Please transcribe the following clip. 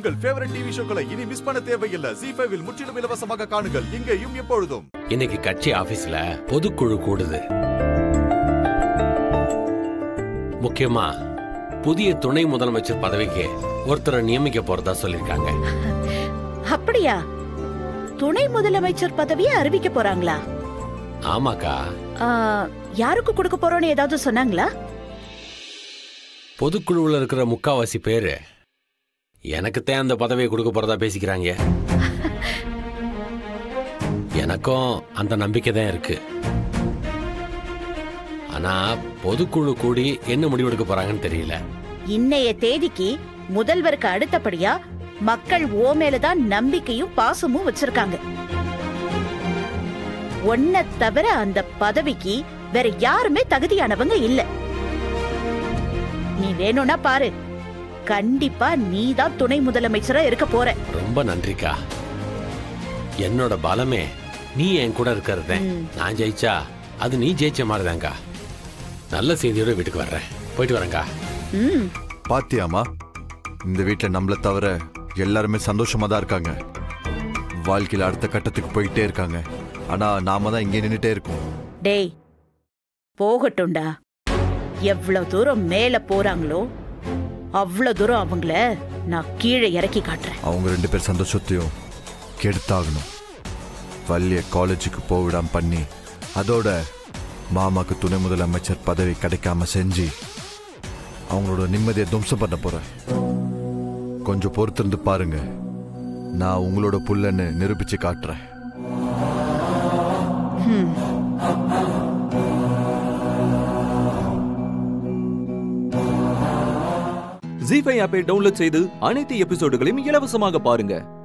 உங்கள் favourite TV ஷோக்களை இனி miss பண்ண தேவையில்லை ஜி ஃபைவில் முற்றிலும் இலவசமாக காணுங்கள் இங்கேயும் எப்பொழுதும் இன்னைக்கு கட்சி ஆபீஸ்ல பொதுக்குழு கூடுது முக்கியமா புதிய துணை முதலமைச்சர் பதவிக்கு ஒருத்தரை நியமிக்க போறதா சொல்லிருக்காங்க அப்படியா துணை முதலமைச்சர் பதவியை அறிவிக்க போறாங்களா ஆமாக்கா ஆ, யாருக்கு கொடுக்க போறோம்னு ஏதாவது சொன்னாங்களா பொதுக்குழுவுல இருக்கிற முக்காவாசி பேரு எனக்குத்தான் அந்த பதவியை கொடுக்க போறதா பேசிக்கிறாங்க எனக்கும் அந்த நம்பிக்கை தான் இருக்கு ஆனா பொதுக்குழு கூடி என்ன முடிவெடுக்க போறாங்கன்னு தெரியல இன்னைய தேதிக்கு முதல்வருக்கு அடுத்தபடியா மக்கள் ஓ மேலதான் நம்பிக்கையும் பாசமும் வச்சிருக்காங்க ஒன்ன தவிர அந்த பதவிக்கு வேற யாருமே தகுதியானவங்க இல்ல நீ வேணும்னா பாரு கண்டிப்பா நீதான் துணை முதலமைச்சரா இருக்க போற ரொம்ப நன்றிக்கா என்னோட பலமே நீ என் கூட இருக்கிறத ம். நான் ஜெயிச்சா அது நீ ஜெயிச்ச மாதிரிதான்க்கா நல்ல செய்தியோட வீட்டுக்கு வர்றேன் போயிட்டு வரேன்க்கா ம் பாத்தியாமா இந்த வீட்ல நம்மள தவிர எல்லாருமே சந்தோஷமா தான் இருக்காங்க வாழ்க்கையில அடுத்த கட்டத்துக்கு போயிட்டே இருக்காங்க ஆனா நாம தான் இங்கே நின்னுட்டே இருக்கோம் டேய் போகட்டும்டா எவ்வளவு தூரம் மேல போறாங்களோ அவ்வளவு தூரம் அவங்கள நான் கீழே இறக்கி காட்டுறேன் அவங்க ரெண்டு பேர் சந்தோஷத்தையும் கெடுத்தாகணும் வள்ளிய காலேஜுக்கு போவிடாம பண்ணி அதோட மாமாக்கு துணை முதலமைச்சர் பதவி கிடைக்காம செஞ்சு அவங்களோட நிம்மதியை துவம்சம் பண்ண போறேன் கொஞ்சம் பொறுத்திருந்து பாருங்க நான் உங்களோட புள்ளன்னு நிரூபிச்சு காட்டுறேன் ஜி ஃபைவ் ஆப்பை டவுன்லோட் செய்து அனைத்து எபிசோடுகளையும் இலவசமாக பாருங்க